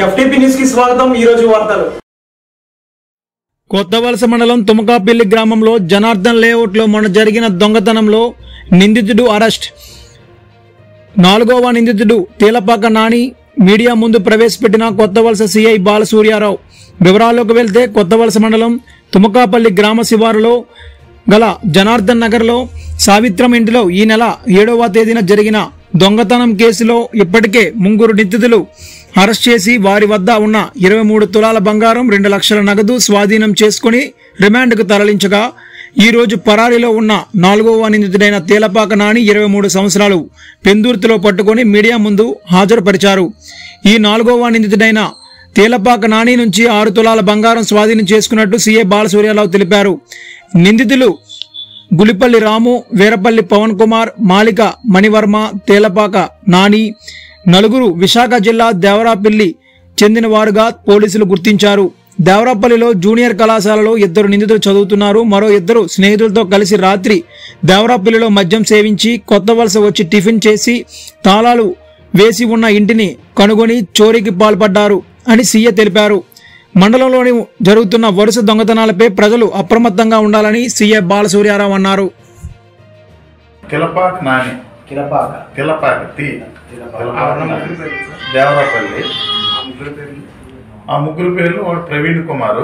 FTP news కి స్వాగతం ఈ రోజు వార్తలు కొత్తవలస మండలం తుమకాపల్లి గ్రామంలో జనార్దన్ లేఅవుట్లో మొన్న జరిగిన దొంగతనంలో నిందితుడు అరెస్ట్ నాలుగవ నిందితుడు తేలపాక నాని మీడియా ముందు ప్రవేశపెట్టిన కొత్తవలస సిఐ బాలసూర్యారావు వివరాల్లోకి వెళ్తే కొత్తవలస మండలం తుమకాపల్లి గ్రామ శివారులో గల జనార్దన్ నగర్లో సావిత్రం ఇంటిలో ఈ నెల ఏడవ తేదీన జరిగిన దొంగతనం కేసులో ఇప్పటికే ముగ్గురు నిందితులు అరెస్ట్ చేసి వారి వద్ద ఉన్న ఇరవై మూడు తులాల బంగారం రెండు లక్షల నగదు స్వాధీనం చేసుకుని రిమాండ్కు తరలించగా ఈ రోజు పరారీలో ఉన్న నాలుగవ నిందితుడైన తేలపాక నాని ఇరవై మూడు సంవత్సరాలు పెందుర్తిలో పట్టుకొని మీడియా ముందు హాజరుపరిచారు ఈ నాలుగవ నిందితుడైన తేలపాక నాని నుంచి ఆరు తులాల బంగారం స్వాధీనం చేసుకున్నట్టు సీఏ బాలసూర్యారావు తెలిపారు నిందితులు గులిపల్లి రాము వీరపల్లి పవన్ కుమార్ మాలిక మణివర్మ తేలపాక నాని నలుగురు విశాఖ జిల్లా దేవరాపల్లి చెందిన వారుగా పోలీసులు గుర్తించారు దేవరాపల్లిలో జూనియర్ కళాశాలలో ఇద్దరు నిందితులు చదువుతున్నారు మరో ఇద్దరు స్నేహితులతో కలిసి రాత్రి దేవరాపల్లిలో మద్యం సేవించి కొత్త వలస వచ్చి టిఫిన్ చేసి తాళాలు వేసి ఉన్న ఇంటిని కనుగొని చోరీకి పాల్పడ్డారు అని సీఏ తెలిపారు మండలంలోని జరుగుతున్న వరుస దొంగతనాలపై ప్రజలు అప్రమత్తంగా ఉండాలని సీఏ బాలసూర్యారావు అన్నారు కిలపాక నాని కిరపాక కిలపాక తి దేవరాపల్లి ఆ ముగ్గురు పేర్లు వాడు ప్రవీణ్ కుమార్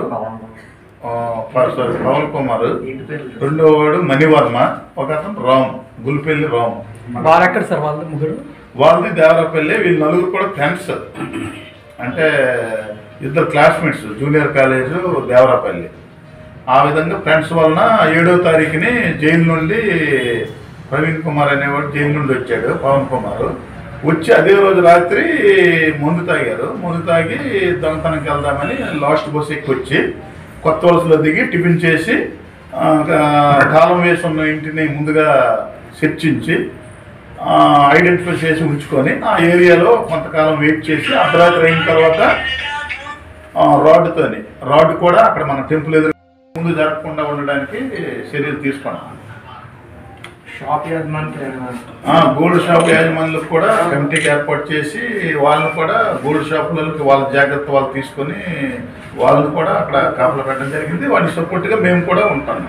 సారీ పవన్ కుమార్ రెండో వాడు మణివర్మ ఒక అతను రామ్ గుల్పెల్లి రామ్ వారెక్కడ సార్ వాళ్ళు ముగ్గురు వాళ్ళది దేవరాపల్లి వీళ్ళు నలుగురు కూడా ఫ్రెండ్స్ అంటే ఇద్దరు క్లాస్మేట్స్ జూనియర్ కాలేజ్ దేవరాపల్లి ఆ విధంగా ఫ్రెండ్స్ వలన ఏడో తారీఖుని జైలు నుండి ప్రవీణ్ కుమార్ అనేవాడు జైలు నుండి వచ్చాడు పవన్ కుమార్ వచ్చి అదే రోజు రాత్రి మందు తాగారు మందు తాగి దొంగతనంకి వెళ్దామని లాస్ట్ బస్ ఎక్కి వచ్చి కొత్త వలసలో దిగి టిఫిన్ చేసి ఆ, కాలం వేసి ఉన్న ఇంటిని ముందుగా చర్చించి ఐడెంటిఫై చేసి ఉంచుకొని ఆ ఏరియాలో కొంతకాలం వెయిట్ చేసి అర్ధరాత్రి అయిన తర్వాత ఆ, రాడ్తోని రాడ్ కూడా అక్కడ మన టెంపుల్ ఎదురు ముందు జరగకుండా ఉండడానికి చర్యలు తీసుకున్నాం షాప్ యజమానికి ఆ, గోల్డ్ షాప్ యాజమాన్యులకు కూడా కమిటీకి ఏర్పాటు చేసి వాళ్ళని కూడా గోల్డ్ షాపులకి వాళ్ళ జాగ్రత్త వాళ్ళు తీసుకొని వాళ్ళని కూడా అక్కడ కాపలా పెట్టడం జరిగింది వాటి సపోర్ట్గా మేము కూడా ఉంటాం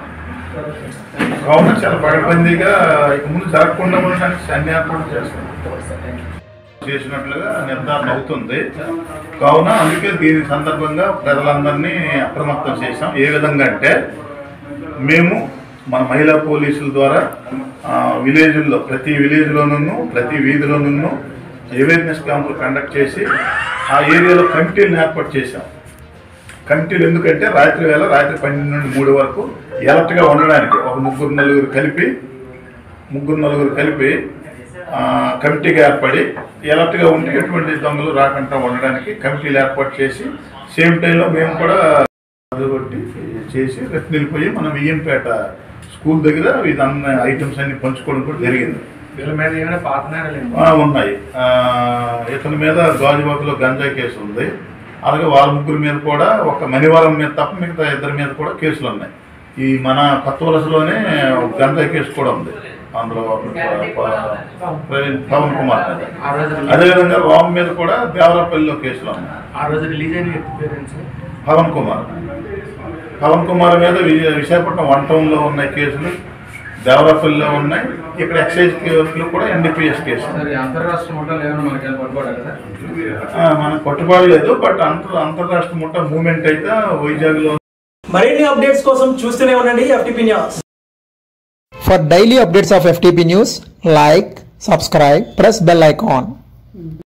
కావున చాలా పగడబందీగా ఇక ముందు జరగకుండా ఉండడానికి అన్ని ఏర్పాట్లు చేస్తాం చేసినట్లుగా నిర్ధారణ అవుతుంది కావున అందుకే దీని సందర్భంగా ప్రజలందరినీ అప్రమత్తం చేశాం ఏ విధంగా అంటే మేము మన మహిళా పోలీసుల ద్వారా ఆ, విలేజ్ల్లో ప్రతి విలేజ్లోనూ ప్రతి వీధిలోనూ అవేర్నెస్ క్యాంపులు కండక్ట్ చేసి ఆ ఏరియాలో కమిటీలను ఏర్పాటు చేశాం కమిటీలు ఎందుకంటే రాత్రి వేళ రాత్రి పన్నెండు నుండి మూడు వరకు ఎలర్ట్గా ఉండడానికి ఒక ముగ్గురు నలుగురు కలిపి ముగ్గురు నలుగురు కలిపి ఆ, కమిటీగా ఏర్పడి ఎలర్ట్గా ఉంటే ఎటువంటి దొంగలు రాకుండా ఉండడానికి కమిటీలు ఏర్పాటు చేసి సేమ్ టైంలో మేము కూడా అదొకటి చేసి రేపు నిలిపోయి మనం వియ్యంపేట స్కూల్ దగ్గర ఇదన్న ఐటమ్స్ అన్ని పంచుకోవడం కూడా జరిగింది వీళ్ళ మీద ఏమైనా పాతనాడలేదు ఆ, ఉన్నాయి ఆ, ఇతని మీద గాజువాకలో గంజాయి కేసు ఉంది అలాగే వాళ్ళ ముగ్గురు మీద కూడా ఒక మణివారం మీద తప్ప మిగతా ఇద్దరి మీద కూడా కేసులు ఉన్నాయి ఈ మన కొత్త వలసలోనే ఒక గంజాయి కేసు కూడా ఉంది అందులో ఒక ప- ప- ప్రవీణ్ పవన్ కుమార్ మీద ఆ రోజు అదేవిధంగా రామ్ మీద కూడా దేవరాపల్లిలో కేసులు ఉన్నాయి ఆ రోజు రిలీజ్ అయిన వ్యక్తి పేరెంట్స్ పవన్ కుమార్ పవన్ కుమార్ మీద వి- విశాఖపట్నం వన్ టౌన్లో ఉన్నాయి కేసులు దేవరాపల్లిలో ఉన్నాయి ఇక్కడ ఎక్సైజ్ కేసులు కూడా ఎన్డీపీఎస్ కేసు మరి అంతర్రాష్ట్ర ముఠాలు ఏమైనా మనకి పట్టుకోవాలి కదా ఆ, మనకు పట్టుబడలేదు బట్ అంతర్ అంతర్రాష్ట్ర ముఠ మూమెంట్ అయితే వైజాగ్లో మరిన్ని అప్డేట్స్ కోసం చూస్తూనే ఉండండి FTP news For daily updates of FTP news, like, subscribe, press bell icon.